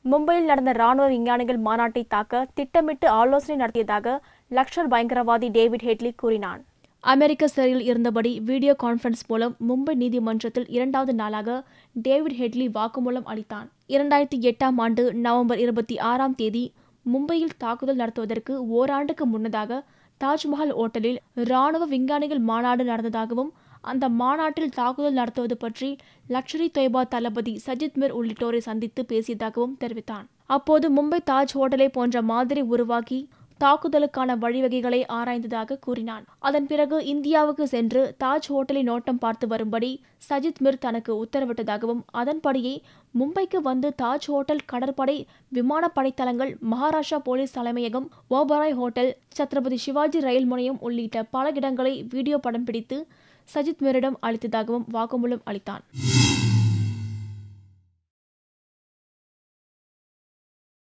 மும்பையில் நடந்த ராணுவ விஞ்ஞானிகள் மாநாட்டை தாக்க திட்டமிட்டு ஆலோசனை நடத்தியதாக லக்ஷர் பயங்கரவாதி டேவிட் ஹெட்லி கூறினான் அமெரிக்க சிறையில் இருந்தபடி வீடியோ கான்ஃபரன்ஸ் மூலம் மும்பை நீதிமன்றத்தில் இரண்டாவது நாளாக டேவிட் ஹெட்லி வாக்குமூலம் அளித்தான் இரண்டாயிரத்தி எட்டாம் ஆண்டு நவம்பர் இருபத்தி ஆறாம் தேதி மும்பையில் தாக்குதல் நடத்துவதற்கு ஓராண்டுக்கு முன்னதாக தாஜ்மஹால் ஓட்டலில் ராணுவ விஞ்ஞானிகள் மாநாடு நடந்ததாகவும் அந்த மாநாட்டில் தாக்குதல் நடத்துவது பற்றி லக்ஷரி தொய்பா தளபதி சஜித் மிர் உள்ளிட்டோரை சந்தித்து பேசியதாகவும் தெரிவித்தான் அப்போது மும்பை தாஜ் ஹோட்டலை போன்ற மாதிரி உருவாக்கி தாக்குதலுக்கான வழிவகைகளை ஆராய்ந்ததாக கூறினான் அதன் பிறகு இந்தியாவுக்கு சென்று தாஜ் ஹோட்டலை நோட்டம் பார்த்து வரும்படி சஜித் மிர் தனக்கு உத்தரவிட்டதாகவும் அதன்படியே மும்பைக்கு வந்து தாஜ் ஹோட்டல் கடற்படை விமானப்படை தளங்கள் மகாராஷ்டிரா போலீஸ் தலைமையகம் ஓபராய் ஹோட்டல் சத்ரபதி சிவாஜி ரயில் முனையம் உள்ளிட்ட பல இடங்களை வீடியோ படம் பிடித்து சஜித் மிரிடம் அளித்ததாகவும் வாக்குமூலம் அளித்தான்